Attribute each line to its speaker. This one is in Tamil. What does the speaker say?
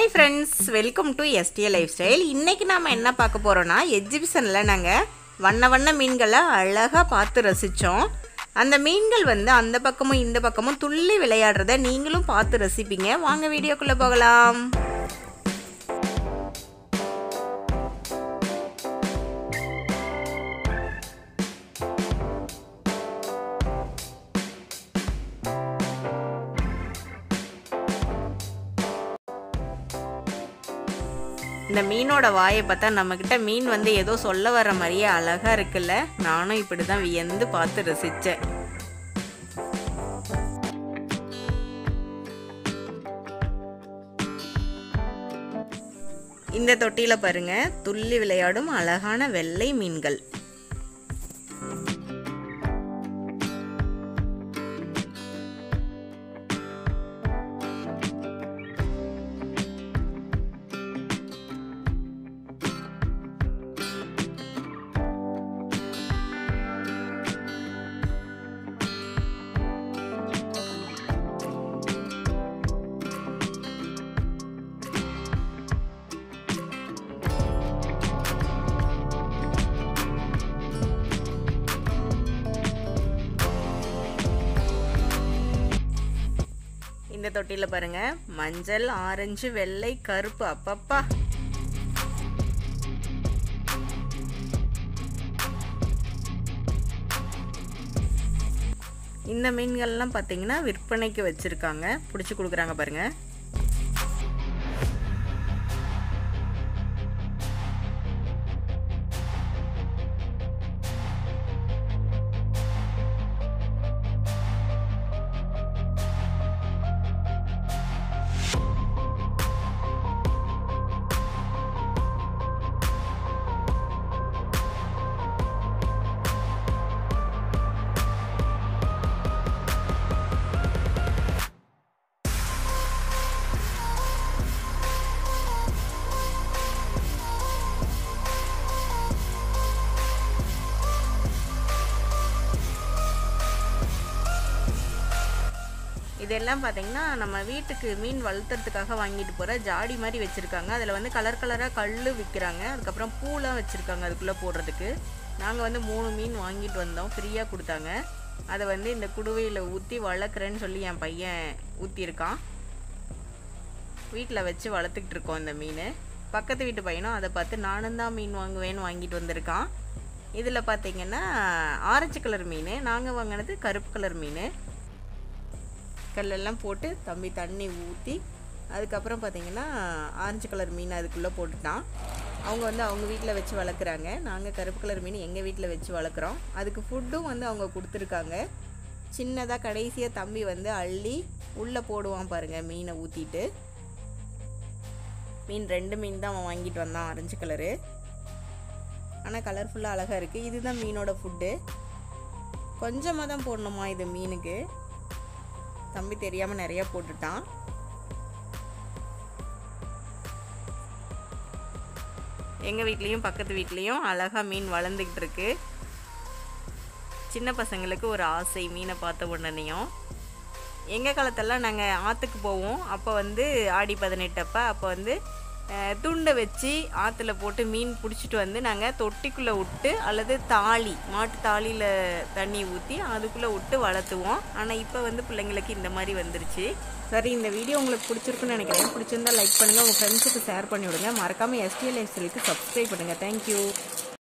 Speaker 1: hi friends welcome to STA life style இன்றைக்கி நாம் என்ன பார்க்க போகிறோன்னா எக்ஸிபிஷனில் நாங்கள் வண்ண வண்ண மீன்களை அழகாக பார்த்து ரசித்தோம் அந்த மீன்கள் வந்து அந்த பக்கமும் இந்த பக்கமும் துள்ளி விளையாடுறத நீங்களும் பார்த்து ரசிப்பீங்க வாங்க வீடியோக்குள்ளே போகலாம் இந்த மீனோட வாயை பார்த்தா நம்மக்கிட்ட மீன் வந்து ஏதோ சொல்ல வர மாதிரியே அழகாக இருக்குல்ல நானும் இப்படி தான் வியந்து பார்த்து ரசித்தேன் இந்த தொட்டியில் பாருங்க துள்ளி விளையாடும் அழகான வெள்ளை மீன்கள் இந்த தொட்டியில் பாருங்க மஞ்சள் ஆரஞ்சு வெள்ளை கருப்பு அப்பப்பா இந்த மீன்கள்லாம் பார்த்தீங்கன்னா விற்பனைக்கு வச்சுருக்காங்க பிடிச்சி கொடுக்குறாங்க பாருங்க இதெல்லாம் பார்த்தீங்கன்னா நம்ம வீட்டுக்கு மீன் வளர்த்துறதுக்காக வாங்கிட்டு போகிற ஜாடி மாதிரி வச்சுருக்காங்க அதில் வந்து கலர் கலராக கல் விற்கிறாங்க அதுக்கப்புறம் பூலாம் வச்சுருக்காங்க அதுக்குள்ளே போடுறதுக்கு நாங்கள் வந்து மூணு மீன் வாங்கிட்டு வந்தோம் ஃப்ரீயாக கொடுத்தாங்க அதை வந்து இந்த குடுவையில் ஊற்றி வளர்க்குறேன்னு சொல்லி என் பையன் ஊற்றியிருக்கான் வீட்டில் வச்சு வளர்த்துக்கிட்டு இருக்கோம் இந்த மீன் பக்கத்து வீட்டு பையனும் அதை பார்த்து நானும் தான் மீன் வாங்குவேன்னு வாங்கிட்டு வந்திருக்கான் இதில் பார்த்தீங்கன்னா ஆரஞ்சு கலர் மீன் நாங்கள் வாங்கினது கருப்பு கலர் மீன் கல்லெல்லாம் போட்டு தம்பி தண்ணி ஊற்றி அதுக்கப்புறம் பார்த்தீங்கன்னா ஆரஞ்சு கலர் மீன் அதுக்குள்ளே போட்டுட்டான் அவங்க வந்து அவங்க வீட்டில் வச்சு வளர்க்குறாங்க நாங்கள் கருப்பு கலர் மீன் எங்கள் வீட்டில் வச்சு வளர்க்குறோம் அதுக்கு ஃபுட்டும் வந்து அவங்க கொடுத்துருக்காங்க சின்னதாக கடைசியாக தம்பி வந்து அள்ளி உள்ளே போடுவான் பாருங்கள் மீனை ஊற்றிட்டு மீன் ரெண்டு மீன் தான் அவன் வாங்கிட்டு வந்தான் ஆரஞ்சு கலரு ஆனால் கலர்ஃபுல்லாக அழகாக இருக்குது இதுதான் மீனோட ஃபுட்டு கொஞ்சமாக தான் போடணுமா இது மீனுக்கு தம்பி தெரியாமல் நிறையா போட்டுட்டான் எங்கள் வீட்லேயும் பக்கத்து வீட்லேயும் அழகாக மீன் வளர்ந்துக்கிட்டு இருக்கு சின்ன பசங்களுக்கு ஒரு ஆசை மீனை பார்த்த உடனேயும் எங்கள் காலத்தெல்லாம் நாங்கள் ஆற்றுக்கு போவோம் அப்போ வந்து ஆடி பதினெட்டப்போ அப்போ வந்து துண்டை வச்சு ஆற்றுல போட்டு மீன் பிடிச்சிட்டு வந்து நாங்கள் தொட்டிக்குள்ளே விட்டு அல்லது தாலி மாட்டு தாலியில் தண்ணி ஊற்றி அதுக்குள்ளே விட்டு வளர்த்துவோம் ஆனால் இப்போ வந்து பிள்ளைங்களுக்கு இந்த மாதிரி வந்துருச்சு சரி இந்த வீடியோ உங்களுக்கு பிடிச்சிருக்குன்னு நினைக்கிறேன் பிடிச்சிருந்தா லைக் பண்ணுங்கள் உங்கள் ஃப்ரெண்ட்ஸுக்கு ஷேர் பண்ணி விடுங்க மறக்காமல் எஸ்டிஎல் லைஃப் ஸ்டைலுக்கு சப்ஸ்கிரைப் பண்ணுங்கள் தேங்க்யூ